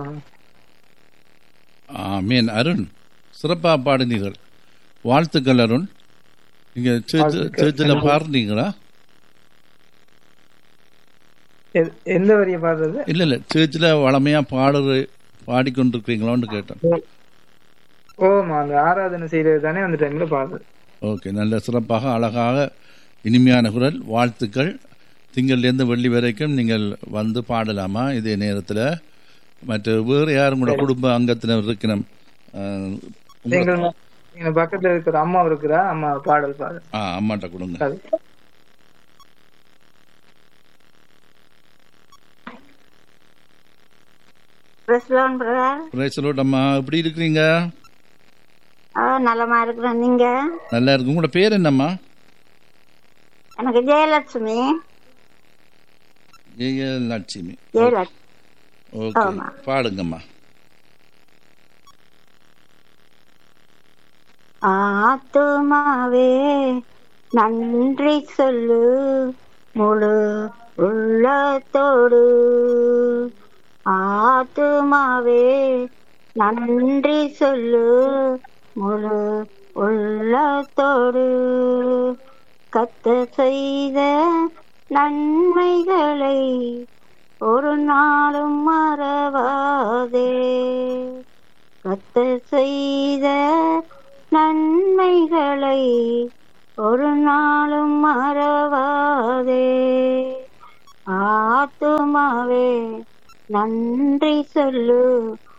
ஆமீன் அருண் சிறப்பாக பாடினீர்கள் வாழ்த்துக்கள் அருண் நீங்க சேர்ச்சில் பாடுனீங்களா எ- எந்த வரிய பாடுறது இல்ல இல்ல சேர்ச்சில் வளமையா பாடுற பாடிக்கொண்டிருக்கிறீங்களான்னு கேட்டேன் ஓமா அந்த ஆராதனை செய்யறது தானே அந்த டைம்ல பாடுறது ஓகே நல்ல சிறப்பாக அழகாக இனிமையான குரல் வாழ்த்துக்கள் திங்கள்லேருந்து வெள்ளி வரைக்கும் நீங்கள் வந்து பாடலாமா இதே நேரத்தில் மற்ற வேறு யாரும் கூட குடும்ப அங்கத்தினர் இருக்கணும் அஹ், உங்க- எங்கள் எங்க பக்கத்துல இருக்கிற அம்மா இருக்கிறா அம்மா பாடல் பாடு ஆ அம்மாட்ட கொடுங்க அது. பிரஸ்லோன் பிரதர் பிரேசலோட் அம்மா எப்படி இருக்கிறீங்க ஆ நலமா இருக்கிறேன் நீங்க நல்லா இருக்கு உங்களோட பேர் என்னம்மா எனக்கு ஜெயலட்சுமி ஏ லட்சுமி ஜெயலட்சுமி ஓகே ஆமா. பாடுங்கம்மா ஆத்துமாவே நன்றி சொல்லு முழு உள்ளத்தோடு ஆத்துமாவே நன்றி சொல்லு முழு உள்ளத்தோடு கத்த செய்த நன்மைகளை ஒரு நாளும் மறவாதே கத்த செய்த நன்மைகளை ஒரு நாளும் மறவாதே ஆத்துமாவே நன்றி சொல்லு